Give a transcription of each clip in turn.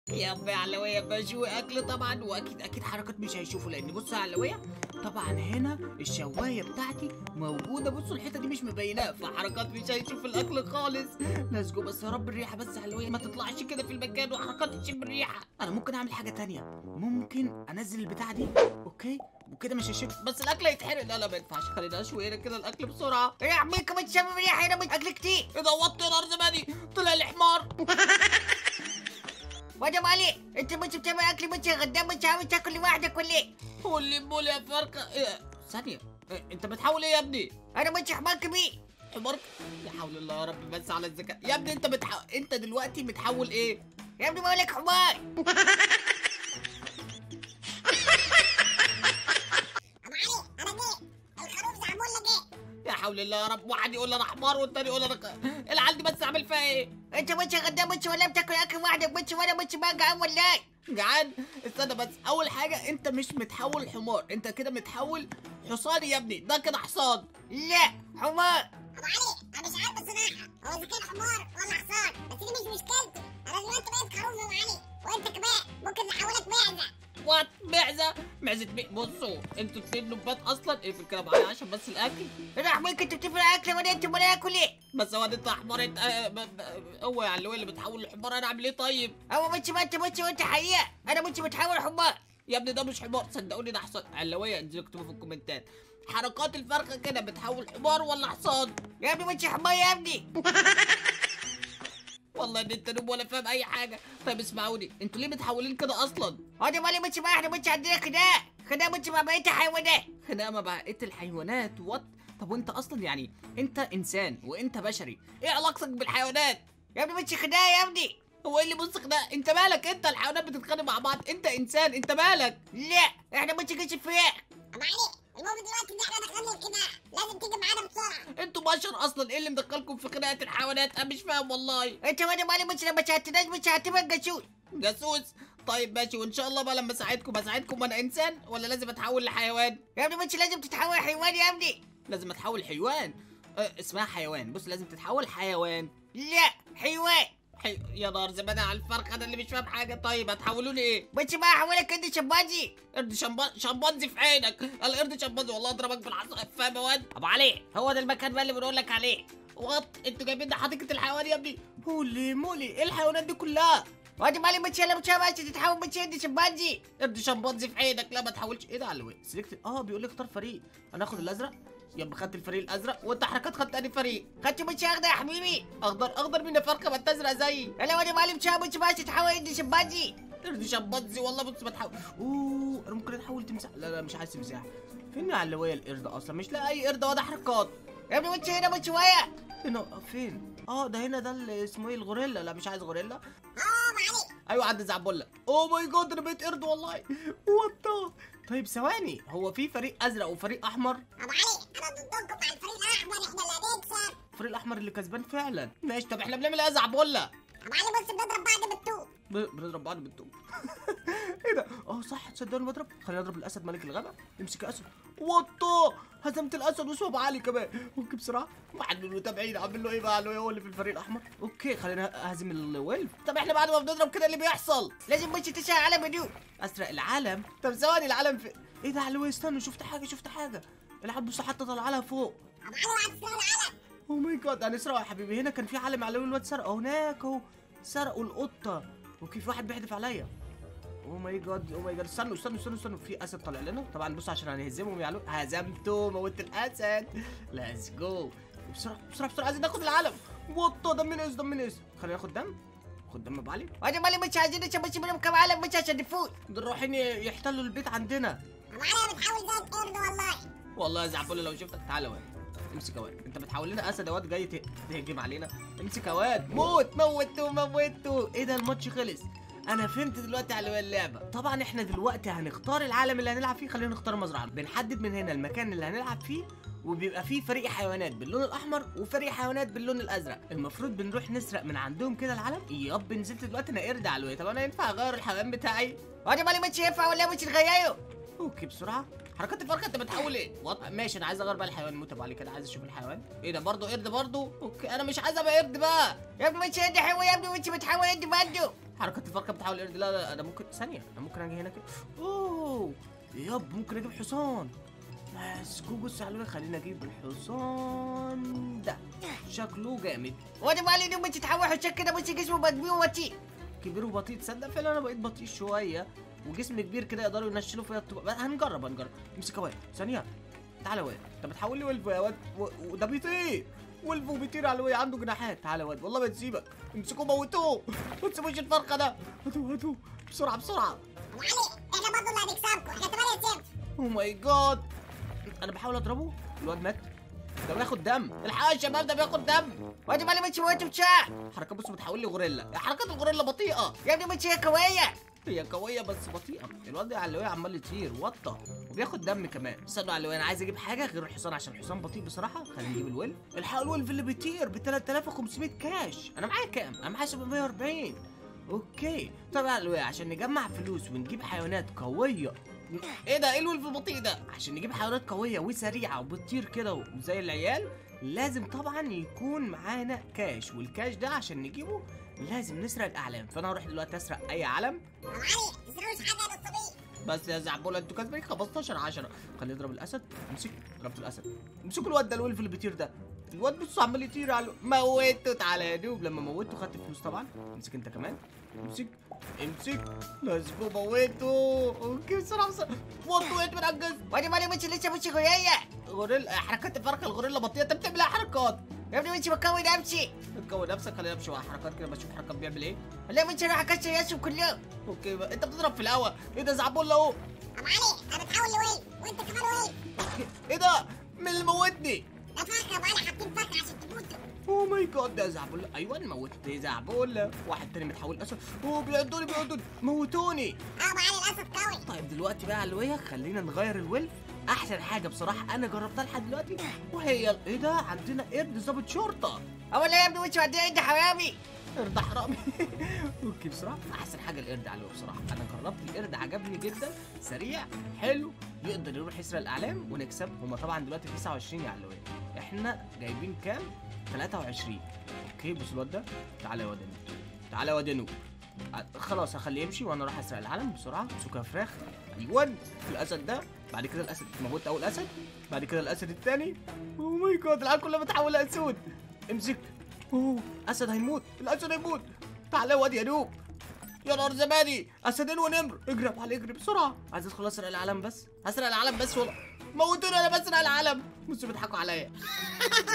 يا ام علوية بشوي اكل طبعا واكيد اكيد حركات مش هيشوفوا لان بصوا يا علوية طبعا هنا الشوايه بتاعتي موجوده بصوا الحته دي مش مبيناه فحركات مش هيشوف الاكل خالص ليتس جو بس يا رب الريحه بس يا علوية ما تطلعش كده في المكان وحركات تشم الريحه انا ممكن اعمل حاجه تانية ممكن انزل البتاعه دي اوكي وكده مش هيشوف بس الاكل هيتحرق لا لا ما ينفعش خلينا اشوي هنا كده الاكل بسرعه يا عميكم تشم ريحه هنا من اكل كتير ايه ده وطي نار زبادي طلع لي حمار مدام علي انت مش بتعمل اكل مش غدام مش عاوز تاكل لوحدك ولا ايه؟ هو اللي بول يا فرقه إيه؟ ثانيه إيه؟ انت بتحاول ايه يا ابني انا مش حمار كبير حمار لا حول الله يا رب بس على الذكاء يا ابني انت بتح... انت دلوقتي بتحول ايه يا ابني بقول لك حمار يا حول الله يا رب واحد يقول انا حمار والتاني يقول انا ك- العيال دي بس اعمل فيها ايه انت مش غدام مش ولا بتاكل اكل وحدك مش ولا مش ما جعان ولا ايه؟ جعان استنى بس اول حاجه انت مش متحول حمار انت كده متحول حصان يا ابني ده كده حصان لا حمار ابو علي انا مش عارف بصراحه هو اذا كان حمار ولا حصان بس دي مش مشكلتي انا دلوقتي بقيت خروف يا ابو علي وانت كمان ممكن نحولك معزه وات معزه معزه مين بصوا انتوا اتنين نبات اصلا اقفل كده معايا عشان بس الاكل انا عميك انت بتفرق اكل ولا انت ولا اكل ايه؟ بس هو انت حمار انت آه، ب- ب- هو يعني هو اللي بتحول لحمار انا اعمل ايه طيب هو مش ما انت مش وانت حقيقه انا مش بتحول حمار يا ابني ده مش حمار صدقوني ده حصان علوية انزلوا اكتبوا في الكومنتات حركات الفرخة كده بتحول حمار ولا حصان يا ابني مش حمار يا ابني والله ان انت نوب ولا فاهم اي حاجة طيب اسمعوني انتوا ليه متحولين كده اصلا هذا مالي مش ما احنا مش عندنا خناق خناق مش مع بقيه الحيوانات خناقة ما بقية الحيوانات وات طب وانت اصلا يعني انت انسان وانت بشري ايه علاقتك بالحيوانات يا ابني مش خناق يا ابني هو ايه اللي بص خناقة انت مالك انت الحيوانات بتتخانق مع بعض انت انسان انت مالك لا احنا مش كش فراخ ابو علي المهم دلوقتي ان احنا دخلنا الخناقه لازم تيجي معانا بسرعه انتوا بشر اصلا ايه اللي مدخلكم في خناقة الحيوانات انا مش فاهم والله انت وانا مالي مش لما شهدتناش مش هعتبرك جاسوس جاسوس طيب ماشي وان شاء الله بقى لما اساعدكم اساعدكم وانا انسان ولا لازم اتحول لحيوان يا ابني مش لازم تتحول حيوان يا ابني لازم اتحول حيوان أه اسمها حيوان بص لازم تتحول حيوان لا حيوان حي... يا نهار زبادة على الفرق انا اللي مش فاهم حاجه طيب هتحولوا لي ايه مش ما احولك انت شمبانزي قرد شمبان شمبانزي في عينك القرد شمبانزي والله اضربك بالعصا فاهم يا واد ابو علي هو ده المكان بقى اللي بنقول لك عليه وات انتوا جايبين ده حديقه الحيوان يا ابني هولي مولي ايه الحيوانات دي كلها وانا مالي مش لما مش تتحول مش انت شمبانزي قرد شمبانزي في عينك لا ما تحولش ايه ده على الوي سلكت اه بيقول لي اختار فريق انا اخد الازرق يبقى خدت الفريق الازرق وانت حركات خدت انهي فريق خدت مش اخده يا حبيبي اخضر اخضر مين يا فرخه ما انت ازرق زيي انا وانا مالي مش مش ما تتحول انت شمبانزي قرد شمبانزي والله بص بتحول اوه انا ممكن اتحول تمساح لا لا مش عايز تمساح فين يا علوية القرد اصلا مش لاقي اي قرد ولا حركات يا ابني مش هنا مش شويه هنا فين اه ده هنا ده اللي اسمه ايه الغوريلا لا مش عايز غوريلا اه ابو علي ايوه عند زعبله اوه ماي جاد انا بقيت قرد والله وات طيب ثواني هو في فريق ازرق وفريق احمر ابو علي انا ضدكم مع الفريق الاحمر احنا اللي هنكسب الفريق الاحمر اللي كسبان فعلا ماشي طب احنا بنعمل ايه يا زعبله ابو علي بص بنضرب بعض بالطوب ب- بنضرب بعض بالطوب ايه ده اه صح تصدقني بضرب خلينا نضرب الاسد ملك الغابه امسك اسد وطه هزمت الاسد وصوب علي كمان اوكي بسرعه واحد من المتابعين عامل له ايه بقى له إيه هو اللي في الفريق الاحمر اوكي خلينا اهزم الويلف طب احنا بعد ما بنضرب كده اللي بيحصل لازم مش تشعل على بدو اسرق العالم طب ثواني العالم في ايه ده علوي استنى شفت حاجه شفت حاجه العب بص حتى طلع لها فوق ابو علي وقعد تسرق العلم او ماي جاد هنسرقه يا حبيبي هنا كان في علم علوي الواد سرقه هناك اهو سرقوا القطه وكيف واحد بيحدف عليا او ماي جاد او ماي جاد استنوا استنوا استنوا استنوا في اسد طالع لنا طبعا بص عشان هنهزمهم يا علوي هزمته موت الاسد ليتس جو بسرعه بسرعه بسرعه عايزين ناخد العلم وطه دم ناس دم ناس خلينا ناخد دم خد دم ابو علي وانا مالي مش عايزين نشبش منهم كم عالم مش عشان نفوز دول رايحين يحتلوا البيت عندنا ابو علي انا بتحاول زي القرد والله والله يا زعفول لو شفتك تعالى واد امسك يا واد انت بتحول لنا اسد يا واد جاي ت- تهجم علينا امسك يا واد موت موتو موتو ايه ده الماتش خلص انا فهمت دلوقتي على اللعبه طبعا احنا دلوقتي هنختار العالم اللي هنلعب فيه خلينا نختار مزرعه بنحدد من هنا المكان اللي هنلعب فيه وبيبقى فيه فريق حيوانات باللون الاحمر وفريق حيوانات باللون الازرق المفروض بنروح نسرق من عندهم كده العلم ياب نزلت دلوقتي انا قرد على الوي طب انا ينفع اغير الحيوان بتاعي وانا مالي مش ينفع ولا مش نغيره اوكي بسرعه حركات الفرخه انت بتحول ايه وط... ماشي انا عايز اغير بقى الحيوان موت ابو علي كده عايز اشوف الحيوان ايه ده برضه قرد برضه اوكي انا مش عايز ابقى قرد بقى يا ابني مش انت حلوه يا ابني وانت بتحاول انت برضه حركات الفرخه بتحول قرد لا لا انا ممكن ثانيه انا ممكن اجي هنا كده اوه ياب ممكن اجيب حصان بس جو بص على خلينا اجيب الحصان ده شكله جامد وانا مالي انه مش تحول حشك كده مش جسمه بدمي ومتي كبير وبطيء تصدق فعلا انا بقيت بطيء شويه وجسم كبير كده يقدروا ينشلوا فيها الطوبه بقى هنجرب هنجرب امسك يا واد ثانيه تعالى يا واد انت بتحول لي ولف يا واد و- وده بيطير ولف وبيطير على الواد عنده جناحات تعالى يا واد والله ما تسيبك امسكوه موتوه ما تسيبوش الفرخه ده هاتوه هاتوه بسرعه بسرعه ابو علي احنا برضه اللي هنكسبكم احنا 8 0 او ماي جاد انا بحاول اضربه الواد مات ده بياخد دم الحقوا يا شباب ده بياخد دم وانا مالي مش موت بتاع حركات بص بتحول لي غوريلا حركات الغوريلا بطيئه يا ابني مش هي قويه هي قوية بس بطيئة الواد ده على اللواء عمال يطير وطة وبياخد دم كمان استنوا على اللواء انا عايز اجيب حاجة غير الحصان عشان الحصان بطيء بصراحة خلينا نجيب الولف الحقوا الولف اللي بيطير ب 3500 كاش انا معايا كام؟ انا معايا 740 اوكي طب على اللواء عشان نجمع فلوس ونجيب حيوانات قوية ايه ده ايه الولف البطيء ده؟ عشان نجيب حيوانات قوية وسريعة وبتطير كده وزي العيال لازم طبعا يكون معانا كاش والكاش ده عشان نجيبه لازم نسرق الاعلام فانا هروح دلوقتي اسرق اي علم ابو علي تسرقوش حاجه يا نصابين بس يا زعبولة انتوا كسبانين 15 10 خليه يضرب الاسد امسك ضربت الاسد امسكوا الواد ده الولف اللي بيطير ده الواد بص عمال يطير على موته تعالى يا دوب لما موته خدت فلوس طبعا امسك انت كمان امسك امسك ليتس جو موته اوكي بسرعه بسرعه وطوا وقعت من على الجزء وانا مالي مش لسه مش قويه غوريلا حركات الفرخه الغوريلا بطيئه انت بتعمل حركات يا ابني مش بكون نفسي تكون نفسك خلينا نمشي مع حركات كده بشوف حركات بيعمل ايه لا مش راح اكسر ياسم كله اوكي بقى. انت بتضرب في الهوا ايه ده زعبولة اهو ابو علي انا بتحول لويل وانت كمان ويل اوكي. ايه ده مين اللي موتني ده فرخه يا ابو علي حاطين فرخه عشان تموتوا اوه ماي جاد ده زعبولة ايوه انا موت زعبولة واحد تاني متحول اسد اوه بيعدوني بيعدوني موتوني اه ابو علي الاسد قوي طيب دلوقتي بقى على الوية خلينا نغير الولف احسن حاجه بصراحه انا جربتها لحد دلوقتي وهي ايه ده عندنا قرد ضابط شرطه اولا يا ابني مش عندي عندي حرامي قرد حرامي اوكي بصراحه احسن حاجه القرد على الوية بصراحه انا جربت القرد عجبني جدا سريع حلو يقدر يروح يسرق الاعلام ونكسب هما طبعا دلوقتي 29 يا علوية احنا جايبين كام 23 اوكي بص الواد ده تعالى يا واد نوب تعالى يا واد نوب ع- خلاص هخليه يمشي وانا اروح اسرق العلم بسرعه امسكوا يا فراخ ايوه الاسد ده بعد كده الاسد موت اول اسد بعد كده الاسد الثاني اوه ماي جاد العالم كلها متحوله اسود امسك اوه اسد هيموت الاسد هيموت تعالى يا واد يا نوب يا نهار زماني اسدين ونمر اجري يا أبو علي اجري بسرعه عايز ادخل اسرق العلم بس هسرق العلم بس والله موتوني انا بسرق العلم بصوا بيضحكوا عليا ابو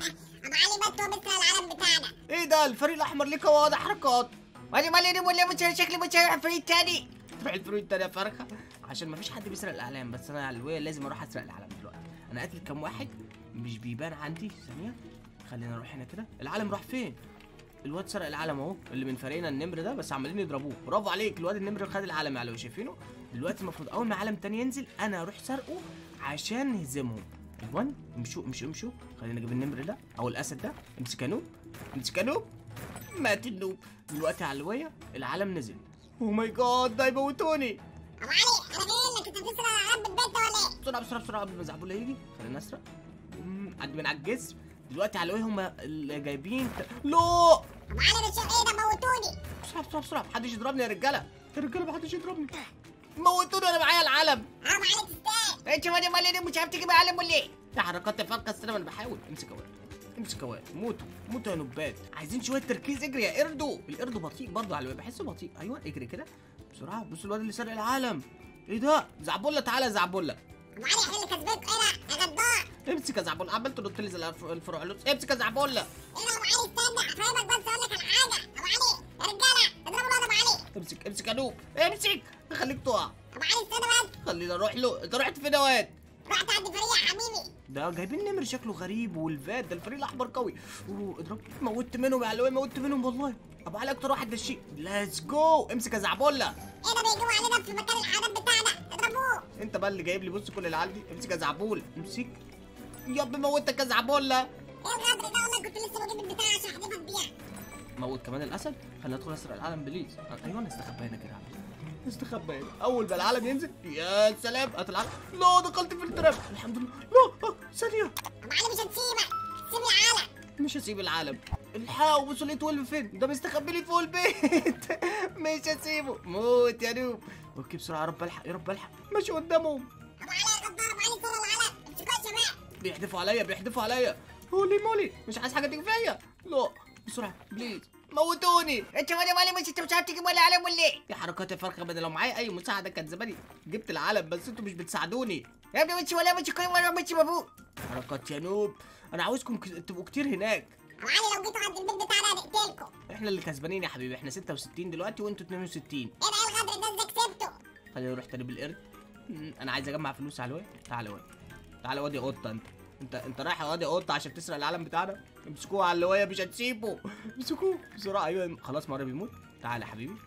علي مات ومثل العالم بتاعنا ايه ده الفريق الاحمر ليه قواعد حركات وانا مالي انه ولا مش شكلي مش هيروح فريق تاني تروح الفريق التاني يا فرخه عشان مفيش حد بيسرق الاعلام بس انا على الوية لازم اروح اسرق الاعلام دلوقتي انا قاتل كام واحد مش بيبان عندي ثانيه خلينا نروح هنا كده العالم راح فين الواد سرق العلم اهو اللي من فريقنا النمر ده بس عمالين يضربوه برافو عليك الواد النمر خد العلم يا علوي شايفينه دلوقتي المفروض اول ما علم تاني ينزل انا اروح سرقه عشان نهزمهم ايوه امشوا امشوا امشوا خلينا نجيب النمر ده او الاسد ده امسك يا نوب امسك يا نوب مات النوب دلوقتي على الوية العلم نزل او ماي جاد ده يموتوني ابو علي انا جاي لك انت بتسرق العالم بالبيت ولا ايه بسرعه بسرعه بسرعه قبل ما زعبولة يجي خلينا نسرق مم، عدي من على الجسر دلوقتي على الوية هم اللي جايبين ت... لا ابو علي مش ايه ده موتوني بسرعه بسرعه بسرعه محدش يضربني يا رجاله يا رجاله محدش يضربني موتوني انا معايا العلم اه ابو علي تستاهل انت وانا مالي انه مش عارف تجيب علم ولا ايه يا حركات فرقه السينما انا بحاول امسك اواد امسك اواد موتوا موتوا يا نبات عايزين شويه تركيز اجري يا قردو القرد بطيء برضه على الوية بحسه بطيء ايوه اجري كده بسرعه بصوا الواد اللي سرق العالم ايه ده زعبولة تعالى يا زعبولة ابو علي احنا اللي كسبانكم ايه ده يا غدار امسك يا زعبولة عمال تنط لي زي الف- الفرعلوس امسك يا زعبولة ايه ده ابو علي استنى افهمك بس اقول لك على حاجه ابو علي يا رجاله اضربوا الواد ابو علي امسك امسك يا نوب امسك خليك تقع ابو علي استنى بس خلينا نروح له انت رحت فين يا واد رحت عند فريق يا حبيبي ده جايبين نمر شكله غريب والفات ده الفريق الاحمر قوي اوه اضرب موتت منهم يا علوي موتت منهم والله ابو علي اكتر واحد ده الشيء ليتس جو امسك يا زعبولة ايه ده بيجوا علينا في مكان الحيوانات بتاعنا اضربوه انت بقى اللي جايب لي بص كل العيال دي امسك يا زعبول امسك يا ابني موتك يا زعبولة ايه الغدر ده والله كنت لسه بجيب البتاع عشان احذفها بيها موت كمان الاسد خلينا ندخل اسرق العالم بليز ايوه انا استخبى هنا كده استخبى هنا اول ما العالم ينزل يا سلام هات العالم لا دخلت في التراب الحمد لله لا آه، ثانيه ابو علي مش هتسيبك سيب العالم مش هسيب العالم الحقوا بصوا لقيت ولف فين ده مستخبي لي فوق البيت مش هسيبه موت يا نوب اوكي بسرعه يا رب الحق يا رب الحق ماشي قدامهم ابو علي يا غدار ابو علي سر العالم امسكوا يا شباب بيحدفوا عليا بيحدفوا عليا هولي مولي مش عايز حاجه تيجي فيا لا بسرعه بليز موتوني انت ولا مالي مش انت مش عارف تجيب ولا علم ولا ايه يا حركات الفرخه بدل لو معايا اي مساعده كان زماني جبت العلم بس انتوا مش بتساعدوني يا ابني مش ولا مش كل مره مش مبوق حركات يا نوب انا عاوزكم ك- تبقوا كتير هناك ابو علي لو جيتوا عند البيت بتاعنا هنقتلكم احنا اللي كسبانين يا حبيبي احنا 66 دلوقتي وانتوا 62 ايه ده ايه الغدر ده ازاي كسبته خلينا نروح تاني بالقرد مم، انا عايز اجمع فلوس على الواد تعالى يا واد تعالى يا واد يا قطه انت انت انت رايح يا واد يا قطه عشان تسرق العالم بتاعنا امسكوه على اللوايه مش هتسيبه امسكوه بسرعه ايوه خلاص مره بيموت تعالى يا حبيبي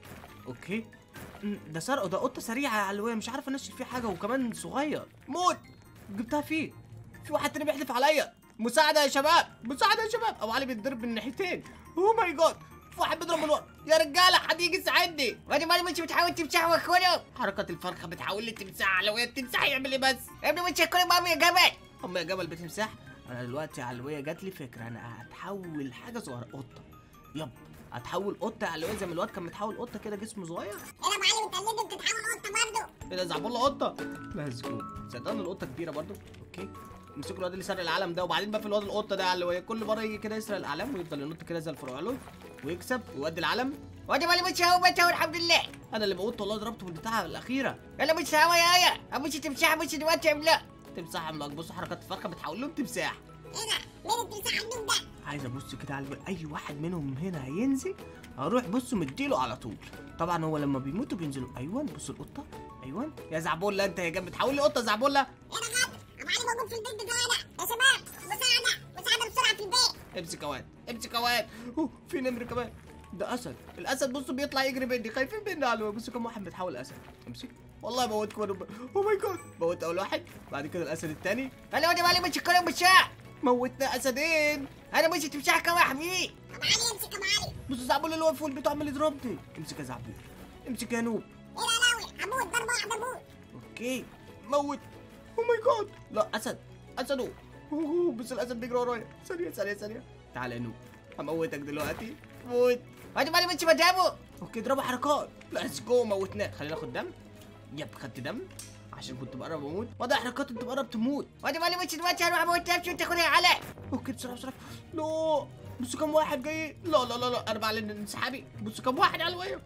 اوكي مم، ده سرقه ده قطه سريعه على اللوايه مش عارف انشل فيه حاجه وكمان صغير موت جبتها فيه في واحد تاني بيحدف عليا مساعده يا شباب مساعده يا شباب ابو علي بيتضرب من ناحيتين اوه ماي جاد في واحد بيضرب من ورا يا رجاله حد يجي يساعدني ولا مالي مش بتحاول تمسح وكله حركة الفرخة بتحول لي تمساح على وهي التمساح يعمل ايه بس؟ يا ابني مش كل مامي يا جبل أم يا جبل بتمساح أنا دلوقتي علوية جات لي فكرة أنا هتحول حاجة صغيرة قطة يب هتحول قطة يا علوية زي ما الواد كان متحول قطة كده جسمه صغير ايه ده ابو علي وتقلده بتتحول قطه برضه ايه ده زعبولة قطة ليتس جو صدقني القطة كبيرة برضو اوكي امسكوا الواد اللي سرق العالم ده وبعدين بقى في الواد القطة ده يا علوية كل مرة يجي كده يسرق العالم ويفضل ينط كده زي الفرعون ويكسب ويودي العالم ولا مالي مش هو بس هو الحمد لله انا اللي موت والله ضربته بالبتاعة الأخيرة يلا مش هوا يا يا مش تمسح مش دلوقتي لا تمساح عملاق بصوا حركات الفرخة بتحول لهم تمساح ايه ده مين التمساح النوم ده عايز ابص كده على الواد. اي واحد منهم هنا هينزل هروح بص مديله على طول طبعا هو لما بيموتوا بينزلوا ايوه بص القطه ايوه يا زعبوله انت يا جنب بتحول لي قطه زعبوله ايه ده غدر ابو علي موجود في البيت بتاعنا يا شباب مساعده مساعده بسرعه في البيت امسك يا واد امسك يا واد أوه، في نمر كمان ده اسد الاسد بصوا بيطلع يجري مني خايفين مني على الواد. بصوا كم واحد بيتحول اسد امسك والله موت كمان اوه ماي جاد موت اول واحد بعد كده الاسد الثاني انا ولا مالي مش كل مش موتنا اسدين انا مش تمسح كم واحد حبيبي ابو علي امسك ابو علي بصوا زعبوله اللي واقف فوق البيت عمال يضربني امسك يا زعبول امسك يا نوب ايه ده لاوي هموت ضربه واحده اموت اوكي موت او ماي جاد لا اسد اسد هو. اوه بس الاسد بيجري ورايا ثانيه ثانيه ثانيه تعال يا نوب هموتك دلوقتي موت ولا مالي مش مدامه اوكي اضربوا حركات ليتس جو موتناه خلينا ناخد دم يب خدت دم عشان كنت بقرب اموت وضع حركات انت بقرب تموت ولا مالي مش دلوقتي هروح اموت نفسي وانت خدها على اوكي بسرعه بسرعه لا بصوا كم واحد جاي لا لا لا لا انا بعلن انسحابي بصوا كم واحد على الويب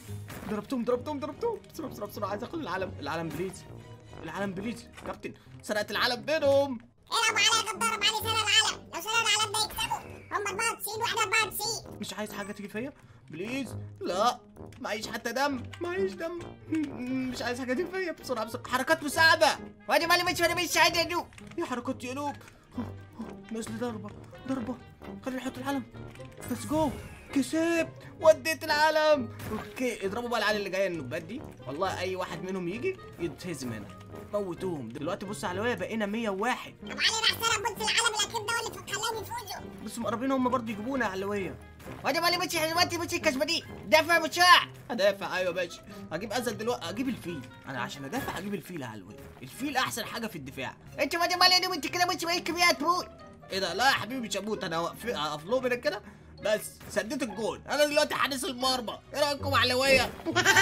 ضربتهم ضربتهم ضربتهم بسرعه بسرعه بسرعه عايز اخد العالم العالم بليز العالم بليز كابتن سرقت العالم بينهم ايه ده ابو علي يا غدار ابو علي سرق العالم لو سرق العالم ده يكسبوا هم 94 واحنا 94 مش عايز حاجه تيجي فيا بليز لا معيش حتى دم معيش دم مش عايز حاجه تيجي فيا بسرعه بسرعه حركات مساعده ولا مالي مش ولا مش عايز ادو يا حركات يا نوب نزل ضربه ضربه خلينا نحط العلم ليتس جو كسبت وديت العالم اوكي اضربوا بقى العيال اللي جايه النوبات دي والله اي واحد منهم يجي يتهزم هنا موتوهم دلوقتي بص على الوايه بقينا 101 ابو علي راح سرق بص العالم الاخير ده واللي خلاهم يفوزوا بس مقربين هم برضه يجيبونا على الوايه ولا مالي مش دلوقتي مش كسبانين دافع مشاع ادافع ايوه ماشي هجيب اسد دلوقتي اجيب الفيل انا عشان ادافع اجيب الفيل على الوايه الفيل احسن حاجه في الدفاع انت ولا مالي انا وانت كده مش بقيت كمية تموت ايه ده لا يا حبيبي مش هموت انا هقف- هقف لهم هنا كده بس سديت الجول انا دلوقتي حارس المرمى ايه رايكم علويه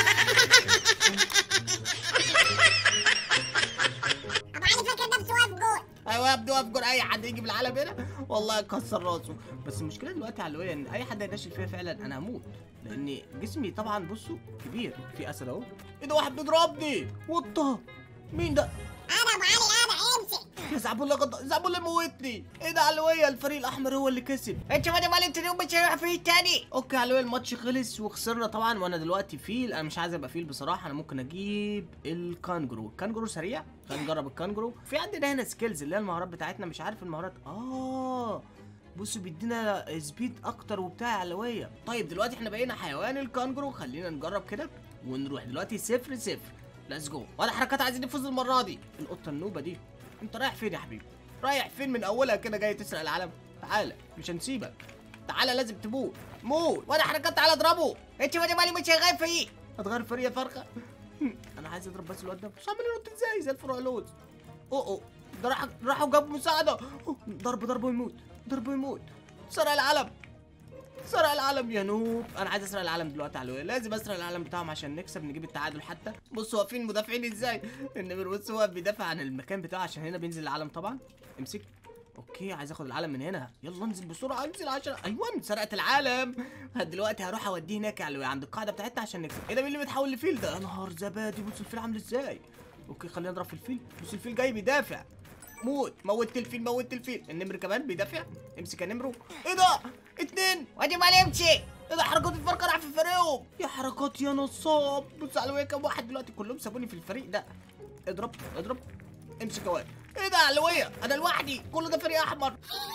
ابو علي فاكر نفسه واقف جول ايوه ابدو واقف جول اي حد يجي بالعالم هنا والله يكسر راسه بس المشكله دلوقتي علويه ان اي حد هينشل فيها فعلا انا هموت لان جسمي طبعا بصوا كبير في اسد اهو ايه ده واحد بيضربني وطه مين ده انا ابو علي انا امسك يا زعبولة غض... زعبولة موتني ايه ده علوية الفريق الاحمر هو اللي كسب انت ولا مالي انت اليوم مش هروح فيه تاني اوكي علوية الماتش خلص وخسرنا طبعا وانا دلوقتي فيل انا مش عايز ابقى فيل بصراحه انا ممكن اجيب الكانجرو الكانجرو سريع خلينا نجرب الكانجرو في عندنا هنا سكيلز اللي هي المهارات بتاعتنا مش عارف المهارات اه بصوا بيدينا سبيد اكتر وبتاع علوية طيب دلوقتي احنا بقينا حيوان الكانجرو خلينا نجرب كده ونروح دلوقتي صفر صفر ليتس جو ولا حركات عايزين نفوز المره دي القطه النوبه دي انت رايح فين يا حبيبي رايح فين من اولها كده جاي تسرق العالم تعالى مش هنسيبك تعالى لازم تموت موت وانا حركات تعالى اضربه انت وانا مالي مش شغال فيه هتغير فريق يا فرخه انا عايز اضرب بس الواد ده مش عامل ينط ازاي زي الفرع لوز اوه اوه ده راح راحوا جابوا مساعده أوه، ضرب ضرب ويموت ضرب ويموت سرق العلم سرق العلم يا نوب انا عايز اسرق العلم دلوقتي على الويل. لازم اسرق العلم بتاعهم عشان نكسب نجيب التعادل حتى بصوا واقفين مدافعين ازاي النمر بص هو بيدافع عن المكان بتاعه عشان هنا بينزل العلم طبعا امسك اوكي عايز اخد العلم من هنا يلا انزل بسرعه انزل عشان ايوه سرقت العالم دلوقتي هروح اوديه هناك على عند القاعده بتاعتنا عشان نكسب ايه ده مين اللي بيتحول لفيل ده يا نهار زبادي بص الفيل عامل ازاي اوكي خلينا نضرب في الفيل بص الفيل جاي بيدافع موت موت الفيل موت الفيل النمر كمان بيدافع امسك يا نمرو ايه ده اتنين وانا مالي امشي ايه ده حركات الفرقه راح في فريقهم يا حركات يا نصاب بص على ويا كام واحد دلوقتي كلهم سابوني في الفريق ده اضرب اضرب امسك يا واد ايه ده يا علوية انا لوحدي كل ده فريق احمر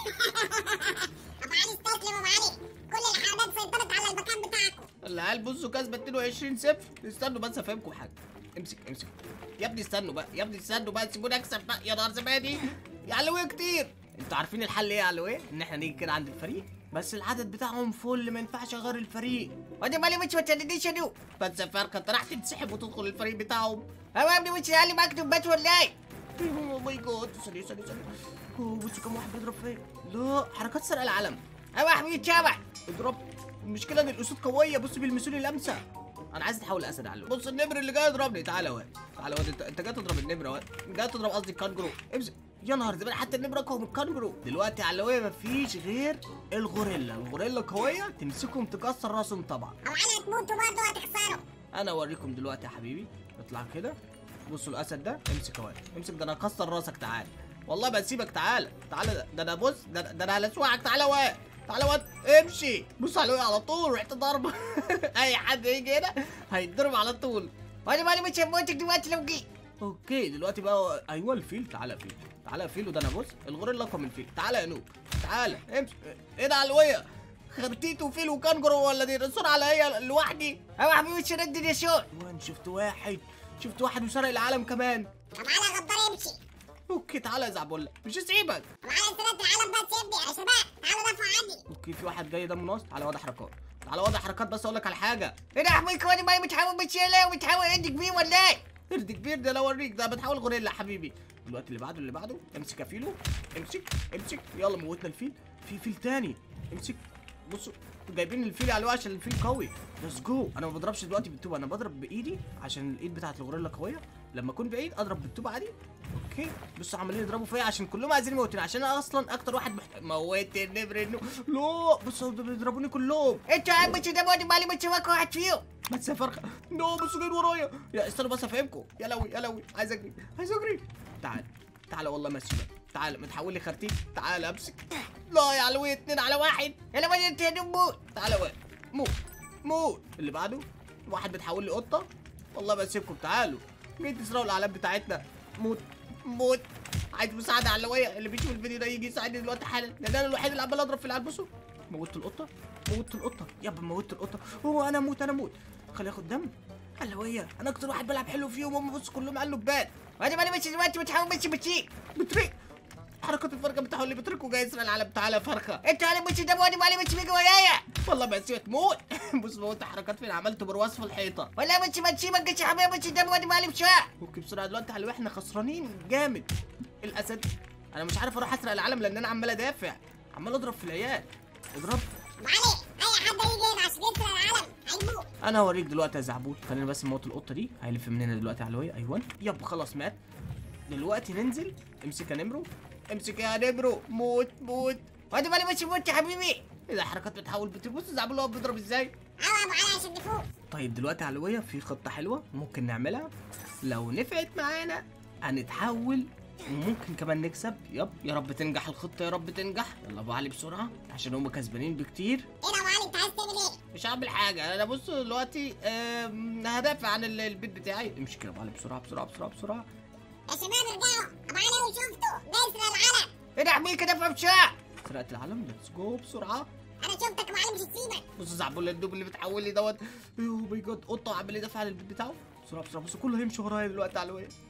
ابو علي استسلم ابو علي كل الحيوانات سيطرت على المكان بتاعكم العيال بصوا كسبت 22 صفر استنوا بس افهمكم حاجه امسك امسك يا ابني استنوا بقى يا ابني استنوا بقى سيبوني اكسب بقى يا نهار زبادي يا علوية كتير انتوا عارفين الحل ايه يا علوية ان احنا نيجي كده عند الفريق بس العدد بتاعهم فل ما ينفعش اغير الفريق وانا مالي مش ما تنديش انو بس يا فرقه انت راح تنسحب وتدخل الفريق بتاعهم هو ابني مش قال مكتوب بس ولا ايه اوه ماي جاد ثانية ثانية ثانية اوه بصوا كم واحد بيضرب فيا لا حركات سرق العلم هو حبيبي شبع اضرب المشكلة ان الاسود قوية بص بيلمسوني لمسة انا عايز اتحول لاسد على بص النمر اللي جاي يضربني تعالى يا واد تعالى يا واد انت انت جاي تضرب النمر يا واد جاي تضرب قصدي الكانجرو امسك يا نهار زمان حتى النمر اقوى من الكانجرو دلوقتي على الهواية مفيش غير الغوريلا الغوريلا قوية تمسكهم تكسر راسهم طبعا ابو علي هتموتوا برضه وهتخسروا انا اوريكم دلوقتي يا حبيبي اطلع كده بصوا الاسد ده امسك يا واد امسك ده انا اكسر راسك تعال والله بسيبك تعال تعال ده- ده انا بص ده, ده انا هلسوعك تعال يا واد تعال يا واد امشي بص على على طول رحت ضربه اي حد يجي هنا هيتضرب على طول وانا مالي مش هموتك دلوقتي لو جيت اوكي دلوقتي بقى ايوه الفيل تعالى يا فيل تعالى يا فيل وده انا بص الغوريلا اقوى من الفيل تعالى يا نوب تعالى امشي ايه ده علويه خرتيت وفيل وكانجرو ولا دي السرعه عليا لوحدي هو حبيبي مش ردد يا شون وين شفت واحد شفت واحد وسرق العالم كمان ابو علي غدار يمشي اوكي تعالى يا زعبولة مش هسيبك ابو علي سرقت العالم بقى سيبني يا شباب تعالوا دافعوا عني اوكي في واحد جاي ده مناص تعالى وضع حركات تعالى وضع حركات بس اقول لك على حاجه ايه ده حبيبي وانا مالي متحول مش لا ومتحول عندك بيه ولا ايه قرد كبير ده لو اوريك ده بتحاول غوريلا يا حبيبي الوقت اللي بعده اللي بعده امسك يا فيلو امسك امسك يلا موتنا الفيل في فيل تاني امسك بصوا انتوا جايبين الفيل على الوقت عشان الفيل قوي ليتس جو انا ما بضربش دلوقتي بالطوبه انا بضرب بايدي عشان الايد بتاعت الغوريلا قويه لما اكون بعيد اضرب بالطوبه عادي اوكي بصوا عمالين يضربوا فيا عشان كلهم عايزين يموتوني عشان انا اصلا اكتر واحد محتاج موت النمر انه لا بصوا ده بيضربوني كلهم انت يا عم مش ده وانا مالي مش واقع واحد فيهم بس يا فرخه نو بصوا جايين ورايا يا استنوا بس افهمكم يا لوي يا لوي عايز اجري عايز اجري تعال تعال والله ما اسيبك تعال متحول لي خرتيت تعال امسك لا يا علوي اتنين على واحد يلا مالي انت يا نمو تعال يا واد موت موت اللي بعده واحد بتحول لي قطه والله ما اسيبكم تعالوا مين تسرقوا الاعلام بتاعتنا موت موت عايز مساعده علويه اللي بيشوف الفيديو ده يجي يساعدني دلوقتي حالا لان انا الوحيد اللي عمال اضرب في العيال بصوا موتت القطه موتت القطه يابا موتت القطه هو انا اموت انا اموت خليه ياخد دم علويه انا اكتر واحد بلعب حلو فيهم هم بص كلهم قالوا بات وانا مالي مش دلوقتي متحول مش بتشيك بتريق حركات الفرقه بتحول لي بتريق وجاي يسرق العالم تعالى يا فرخه انت يا مش ده وانا مالي مش بيجي ويايا والله ما سيبك موت بص موت حركات فين عملت برواز في الحيطه ولا مش بتسيبك يا حبيبي مش ده وانا مالي مشاء اوكي بسرعه دلوقتي على احنا خسرانين جامد الاسد انا مش عارف اروح اسرق العالم لان انا عمال ادافع عمال اضرب في العيال اضرب ابو علي اي حد يجي هنا عشان يسرق العالم هيموت انا هوريك دلوقتي يا زعبوط خلينا بس نموت القطه دي هيلف من هنا دلوقتي علوية ايوه يب خلاص مات دلوقتي ننزل امسك يا نمرو امسك يا نمرو موت موت وانا مالي مش موت يا حبيبي ايه ده حركات بتحول بتبص الزعبول هو بيضرب ازاي ايوه ابو علي عشان نفوز طيب دلوقتي علوية في خطة حلوة ممكن نعملها لو نفعت معانا هنتحول وممكن كمان نكسب يب يا رب تنجح الخطة يا رب تنجح يلا ابو علي بسرعة عشان هم كسبانين بكتير ايه ده ابو علي انت عايز تعمل ايه مش هعمل حاجة انا بص دلوقتي آم، هدافع عن ال- البيت بتاعي امشي كده يا ابو علي بسرعة بسرعة بسرعة بسرعة يا شباب ارجعوا ابو علي اول شفته جاي يسرق العالم ايه ده حبيبي كده في مشاء سرقت العالم ليتس جو بسرعة انا شفتك ابو علي مش هسيبك بص زعبول الدوب اللي بتحول لي دوت اوه ماي جاد قطة عمال يدافع عن البيت بتاعه بسرعة بسرعة بص كله هيمشي ورايا دلوقتي علوية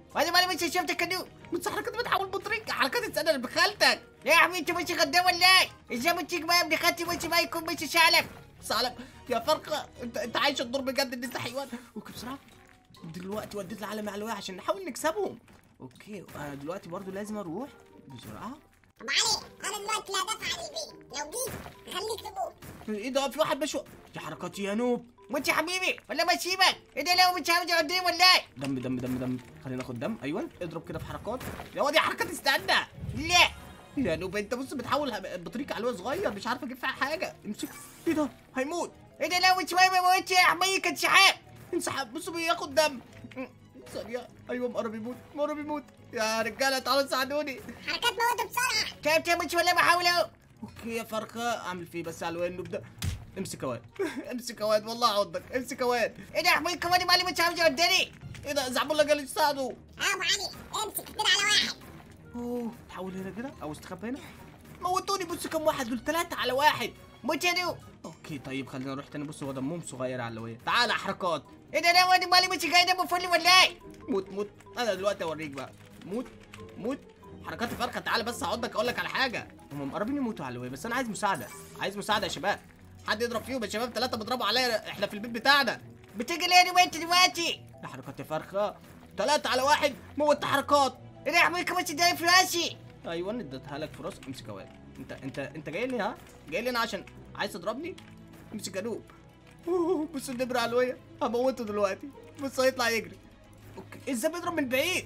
وانا مالي مش شفتك كنو بس حركات بتحول بطريقه حركات تسال ابن خالتك يا حبيبي انت مش غدا ولا ايه؟ ازاي بتجيك ما ابن خالتي مش ما يكون مش شعلب ثعلب يا فرقه انت انت عايش الدور بجد ان انت حيوان اوكي بسرعه دلوقتي وديت العالم علوية عشان نحاول نكسبهم اوكي انا دلوقتي برضو لازم اروح بسرعه ابو علي انا دلوقتي لا دافع عن البيت لو جيت خليك تموت ايه ده في واحد مشوى يا حركاتي يا نوب وانت يا حبيبي ولا ما سيبك ايه ده لو مش عاوز يقعدني ولا ايه؟ دم دم دم دم خلينا ناخد دم ايوه اضرب كده في حركات يا واد يا حركات استنى لا يا نوب انت بص بتحول بطريقه علوية صغير مش عارف اجيب فيها حاجه امسك ايه ده هيموت ايه ده لو مش ما موتش يا حبيبي كان سحاب انسحب بص بياخد دم ثانية ايوه مقرب يموت مقرب يموت يا رجاله تعالوا ساعدوني حركات موته بسرعه شايف مش ولا بحاول اهو اوكي يا فرخه اعمل فيه بس على الوين نبدا امسك يا واد امسك يا واد والله عضك امسك يا واد ايه ده يا حبيبي كمان مالي مش عاوز يقعدني ايه ده زعبولة جالي يساعده اه ابو علي امسك كده على واحد اوه تحول هنا كده او استخبى هنا موتوني بص كم واحد دول ثلاثة على واحد موت يا نو اوكي طيب خلينا نروح تاني بص هو دمهم صغير على الوين تعال حركات ايه ده لو انا مالي مش جاي ده بفل ولا ايه؟ موت موت انا دلوقتي اوريك بقى موت موت حركات الفرخه تعالى بس هقعدك اقول لك على حاجه هم مقربين يموتوا على الوين بس انا عايز مساعده عايز مساعده يا شباب حد يضرب فيهم يا شباب ثلاثه بيضربوا عليا احنا في البيت بتاعنا بتيجي ليه انا وانت دلوقتي؟ ده حركات يا فرخه ثلاثه على واحد موت حركات ايه ده يا حبيبي كمان تداني في راسي ايوه اديتها لك في راسك امسك يا واد انت انت انت جاي لي ها جاي لي انا عشان عايز تضربني امسك يا نوب أوه، بص النمر علوية هموته دلوقتي بص هيطلع يجري اوكي ازاي بيضرب من بعيد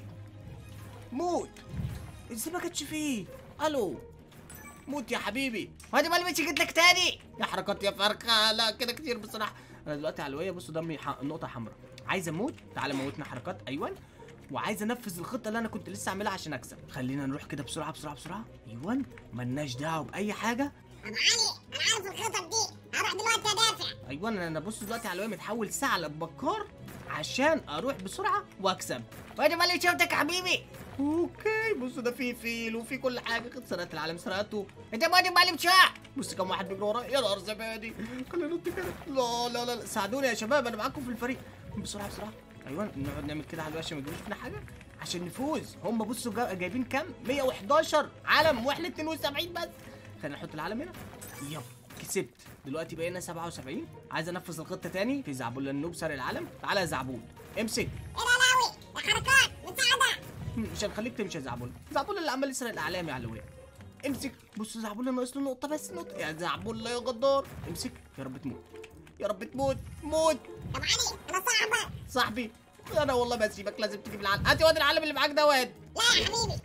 موت ازاي ما كانتش فيه الو موت يا حبيبي وانا مالي مش جيت لك تاني يا حركات يا فرخه لا كده كتير بصراحه انا دلوقتي علوية بصوا دمي ح... نقطه حمراء عايز اموت تعالى موتنا حركات ايوه وعايز انفذ الخطه اللي انا كنت لسه عاملها عشان اكسب خلينا نروح كده بسرعه بسرعه بسرعه ايوه ملناش دعوه باي حاجه ابو علي انا عارف الخطط دي هروح دلوقتي ادافع ايوه انا أنا بص دلوقتي علوية متحول ثعلب بكار عشان اروح بسرعه واكسب وانا مالي شفتك يا حبيبي اوكي بصوا ده في فيل وفي كل حاجه سرقت العالم سرقته انت مالي مالي مشاع بص كم واحد بيجري ورايا يا نهار زبادي خلينا ننط كده لا لا لا لا ساعدوني يا شباب انا معاكم في الفريق بسرعه بسرعه ايوه نقعد نعمل كده على الوش ما يجيبوش فينا حاجه عشان نفوز هم بصوا جا- جايبين كام 111 علم واحنا 72 بس خلينا نحط العلم هنا يلا كسبت دلوقتي بقينا 77 عايز انفذ الخطه تاني في زعبول النوب سرق العلم تعالى يا زعبول امسك ايه لاوي يا حركات مساعده مش هنخليك تمشي يا زعبول زعبول اللي عمال يسرق الاعلام يا علوية امسك بص زعبول ناقص له نقطه بس نقطه يا زعبول يا غدار امسك يا رب تموت يا رب تموت موت ابو علي انا صاحبك صاحبي انا والله ما اسيبك لازم تجيب العلم هات يا واد العلم اللي معاك ده واد لا يا حبيبي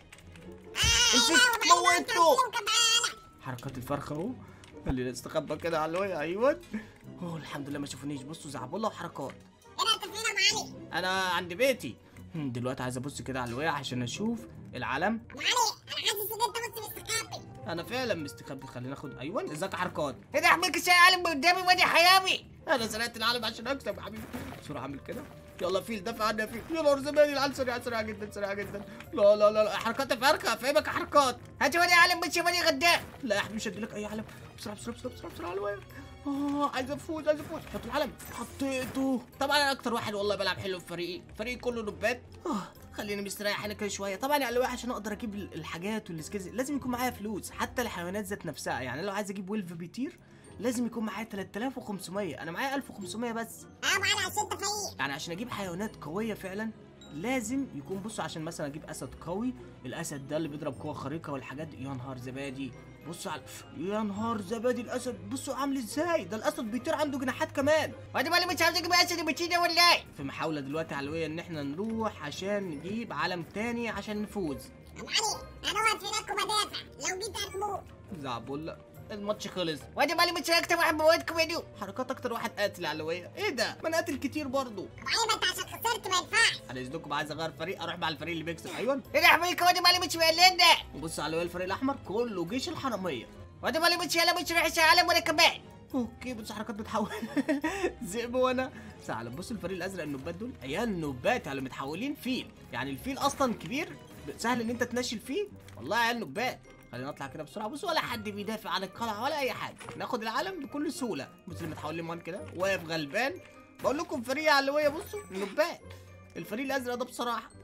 امسك لا، وبعدين موته أنت تعالى. حركات الفرخه اهو خلينا نستخبى كده على الوي ايوه اوه الحمد لله ما شافونيش بصوا زعبولة وحركات ايه ده انت فين يا ابو علي انا عند بيتي هم، دلوقتي عايز ابص كده على الوي عشان اشوف العلم ابو علي انا حاسس ان انت بص مستخبي انا فعلا مستخبي خلينا ناخد ايوه ازيك يا حركات ايه ده يا حبيبي شايل عالم قدامي وانا حيامي انا سرقت العالم عشان اكسب يا حبيبي بسرعه اعمل كده يلا فيل دافع عني يا فيل يا نهار زبادي العيال سريعه سريعه جدا سريعه جدا لا لا لا, لا. حركات فرخه فاهمك يا حركات هات وانا عالم مش وانا غدا لا يا حبيبي مش هديلك اي علم بسرعه بسرعه بسرعه بسرعه بسرعه على الواد اه عايز افوز عايز افوز حط العلم حطيته طبعا انا اكتر واحد والله بلعب حلو في فريقي فريقي كله نبات اه خليني مستريح هنا كده شويه طبعا يا علوي عشان اقدر اجيب ال- الحاجات والسكيلز لازم يكون معايا فلوس حتى الحيوانات ذات نفسها يعني لو عايز اجيب ويلف بيطير لازم يكون معايا 3500 انا معايا 1500 بس اه ابو علي عشان انت فقير يعني عشان اجيب حيوانات قويه فعلا لازم يكون بصوا عشان مثلا اجيب اسد قوي الاسد ده اللي بيضرب قوه خارقه والحاجات دي يا نهار زبادي بصوا على يا نهار زبادي الاسد بصوا عامل ازاي ده الاسد بيطير عنده جناحات كمان وانا مالي مش عاوز اجيب اسد بتيجي ولا ايه في محاوله دلوقتي علويه ان احنا نروح عشان نجيب علم تاني عشان نفوز ابو علي انا واقف هناك وبدافع لو جيت هتموت زعبول الماتش خلص وانا مالي مش اكتر واحد بموتكم يا نو حركات اكتر واحد قاتل علويه ايه ده ما انا قاتل كتير برضه ابو علي ما انت عشان خسرت ما ينفعش على اذنكم عايز اغير فريق اروح مع الفريق اللي بيكسب ايوه ايه ده يا حبيبي وانا مالي مش مقلنا وبص على الفريق الاحمر كله جيش الحراميه وانا مالي مش يلا مش رايح شايل عالم وانا كمان اوكي بص حركات بتحول ذئب وانا ثعلب بص الفريق الازرق النبات دول عيال نبات يعني متحولين فيل يعني الفيل اصلا كبير سهل ان انت تنشل فيه والله عيال نبات خلينا نطلع كده بسرعه بص ولا حد بيدافع عن القلعه ولا اي حاجه ناخد العلم بكل سهوله بص اللي متحولين مان كده واقف غلبان بقول لكم فريق علويه بصوا نبات الفريق الازرق ده بصراحه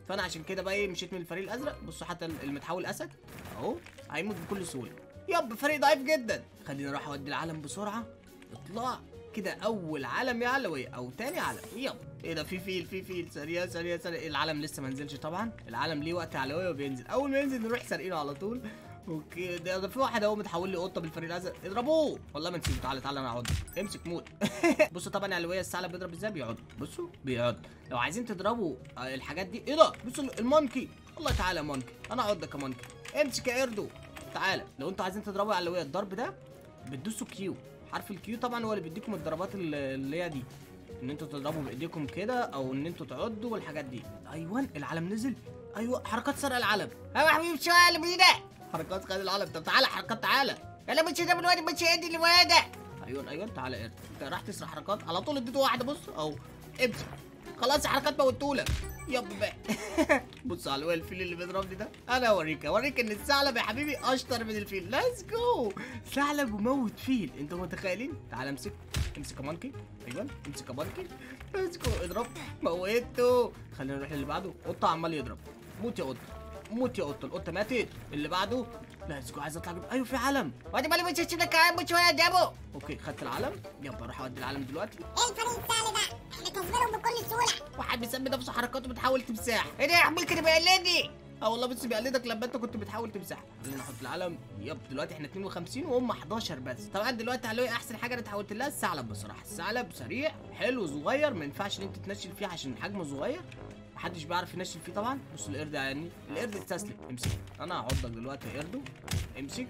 فانا عشان كده بقى ايه مشيت من الفريق الازرق بصوا حتى المتحول اسد اهو هيموت بكل سهوله يب فريق ضعيف جدا خلينا نروح اودي العالم بسرعه اطلع كده اول علم يا علوي او تاني علم يب ايه ده في فيل في فيل سريع سريع سريع العلم لسه ما نزلش طبعا العلم ليه وقت علوي وبينزل اول ما ينزل نروح سارقينه على طول اوكي ده, ده في واحد اهو متحول لي قطه بالفريق الازرق اضربوه والله ما نسيبه تعالى تعالى انا هقعد امسك موت بصوا طبعا يا علويه الثعلب بيضرب ازاي بيقعد بصوا بيقعد لو عايزين تضربوا آه، الحاجات دي ايه ده بصوا المونكي الله تعالى يا مونكي انا اقعد لك يا مونكي امسك يا قردو تعالى لو انتوا عايزين تضربوا يا علويه الضرب ده بتدوسوا كيو حرف الكيو طبعا هو اللي بيديكم الضربات ال- اللي هي دي ان انتوا تضربوا بايديكم كده او ان انتوا تعضوا والحاجات دي ايوه العلم نزل ايوه حركات سرق العلم يا حبيبي شو قال بينا حركات خد العلم طب تعالى حركات تعالى يلا مش ده من وين مش ادي اللي ده ايوه ايوه تعالى قرد انت راح تسرق حركات على طول اديته واحده بص اهو امسك خلاص حركات موتهولك يب بقى بص على الواد الفيل اللي بيضربني ده انا اوريك اوريك ان الثعلب يا حبيبي اشطر من الفيل ليتس جو ثعلب وموت فيل انتوا متخيلين تعالى امسك امسك يا مانكي ايوه امسك يا مانكي ليتس جو اضرب موته خلينا نروح للي بعده قطه عمال يضرب موت يا قطه موت يا قطه القطه ماتت اللي بعده ليتس جو عايز اطلع جد... ايوه في علم وادي مالي مش هسيب لك عام مش ولا دابو اوكي خدت العلم يلا اروح اودي العلم دلوقتي ايه الفريق الثاني ده احنا كسبانهم بكل سهوله واحد بيسمي نفسه حركاته بتحاول تمساح ايه ده يا حبيبي كده بيقلدني اه والله بس بيقلدك لما انت كنت بتحاول تمسح خلينا نحط العلم يب دلوقتي احنا 52 وهم 11 بس طبعا دلوقتي علوي احسن حاجه انا اتحولت لها الثعلب بصراحه الثعلب سريع حلو صغير ما ينفعش ان انت تنشل فيه عشان حجمه صغير محدش بيعرف ينشل فيه طبعا بص القرد يعني القرد استسلم امسك انا هعضك دلوقتي يا قردو امسك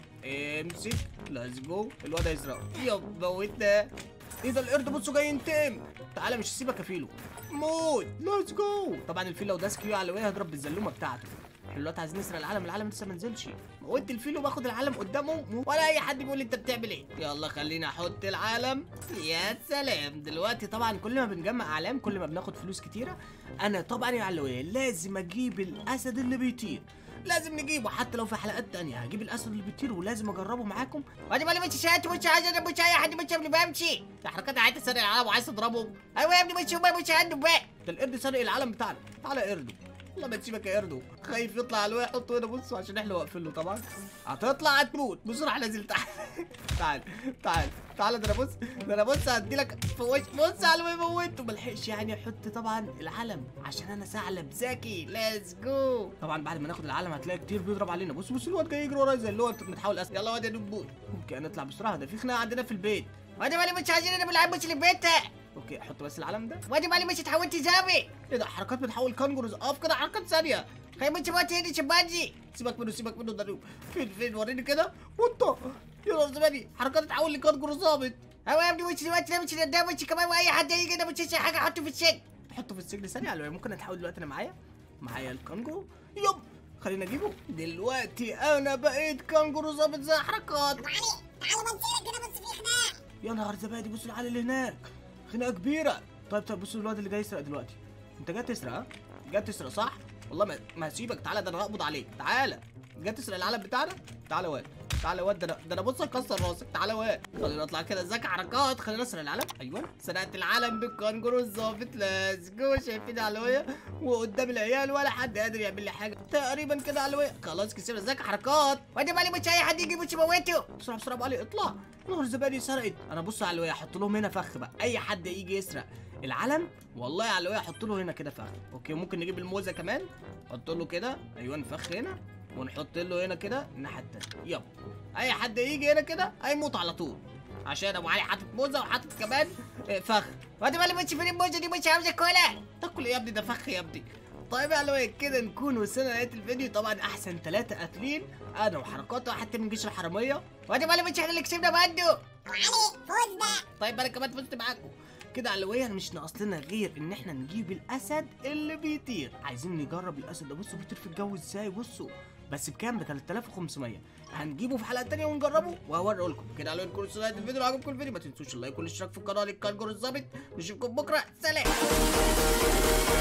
امسك ليتس جو الواد هيسرقه يب موتنا ايه ده القرد بصوا جاي ينتقم تعالى مش هسيبك يا فيلو موت ليتس جو طبعا الفيل لو داس كيو على الويه هيضرب بالزلومه بتاعته احنا دلوقتي عايزين نسرق العالم العالم لسه ما نزلش موت الفيل وباخد العالم قدامه ولا اي حد بيقول لي انت بتعمل ايه يلا خليني احط العالم يا سلام دلوقتي طبعا كل ما بنجمع اعلام كل ما بناخد فلوس كتيره انا طبعا يا علويه لازم اجيب الاسد اللي بيطير لازم نجيبه حتى لو في حلقات تانية هجيب الاسد اللي بيطير ولازم اجربه معاكم وادي مالي مش شات مش عايز انا مش اي حد مش قبل ما امشي ده حركات عايز تسرق العالم وعايز تضربه ايوه يا ابني مش هو مش عنده بقى ده القرد سرق العالم بتاعنا تعالى يا قردو والله ما تسيبك يا قردو خايف يطلع على الواحد حطه هنا بصوا عشان احنا واقفين له طبعا هتطلع هتموت بسرعه نازل تعال تعال تعال تعال ده انا بص ده انا بص هدي لك في وش بص على ما موته ملحقش يعني احط طبعا العلم عشان انا ثعلب ذكي ليتس جو طبعا بعد ما ناخد العلم هتلاقي كتير بيضرب علينا بص بص الواد جاي يجري ورايا زي اللي هو متحول اسد يلا واد يا دبوس اوكي نطلع بسرعه ده في خناقه عندنا في البيت وادي مالي مش عايزين انا بلعب مش اللي في بيتها اوكي احط بس العلم ده وادي مالي مش اتحولت زابي ايه ده حركات بتحول كانجروز اقف كده حركات ثانيه خايف مش موت هيدي شمبانزي سيبك منه سيبك منه ده فين فين وريني كده وانت يا نهار زماني حركات تحول لكانجرو ظابط ايوه يا ابني مش دلوقتي مش قدام مش كمان واي حد يجي كده مش حاجه احطه في السجن حطه في السجن ثانيه على ممكن اتحول دلوقتي انا معايا معايا الكانجرو يب خلينا اجيبه دلوقتي انا بقيت كانجرو ظابط زي حركات ابو علي تعالى بنسيرك كده بس في خناقه يا نهار زبادي بصوا العيال اللي هناك خناقه كبيره طيب طيب بصوا الواد اللي جاي يسرق دلوقتي انت جاي تسرق ها جاي تسرق صح والله ما ما هسيبك تعالى ده انا هقبض عليك تعالى جاي تسرق العلم بتاعنا تعالى واد تعالى واد ده انا ده انا بص اكسر راسك تعالى واد خلينا نطلع كده ازيك حركات خلينا نسرق العلم ايوه سرقت العلم بالكانجرو الظابط ليتس جو شايفين علوية وقدام العيال ولا حد قادر يعمل لي حاجه تقريبا كده علوية خلاص كسبنا ازيك حركات وادي مالي مش اي حد يجي مش موته بسرعه بسرعه ابو علي اطلع نهر زبادي سرقت انا بص على الوية احط لهم هنا فخ بقى اي حد يجي يسرق العلم والله على الوية احط له هنا كده فخ اوكي ممكن نجيب الموزه كمان نحط له كده ايوه فخ هنا ونحط له هنا كده الناحيه التانيه يلا اي حد يجي هنا كده هيموت على طول عشان ابو علي حاطط موزه وحاطط كمان آه، فخ وادي مالي مش فين الموزه دي مش عاوزه كولا تاكل ايه يا ابني ده فخ يا ابني طيب يا علوية كده نكون وصلنا لنهايه الفيديو طبعا احسن ثلاثه قاتلين انا وحركاته حتى من جيش الحراميه وادي مالي مش احنا اللي كسبنا برضه ابو علي فوز بقى طيب انا كمان فزت معاكم كده علوية مش ناقص لنا غير ان احنا نجيب الاسد اللي بيطير عايزين نجرب الاسد ده بصوا بيطير في الجو ازاي بصوا بس بكام ب 3500 هنجيبه في حلقه تانية ونجربه وهوريه لكم كده علوية تكونوا سمعتوا الفيديو لو عجبكم الفيديو ما تنسوش اللايك والاشتراك في القناه الكالجور الظابط نشوفكم بكره سلام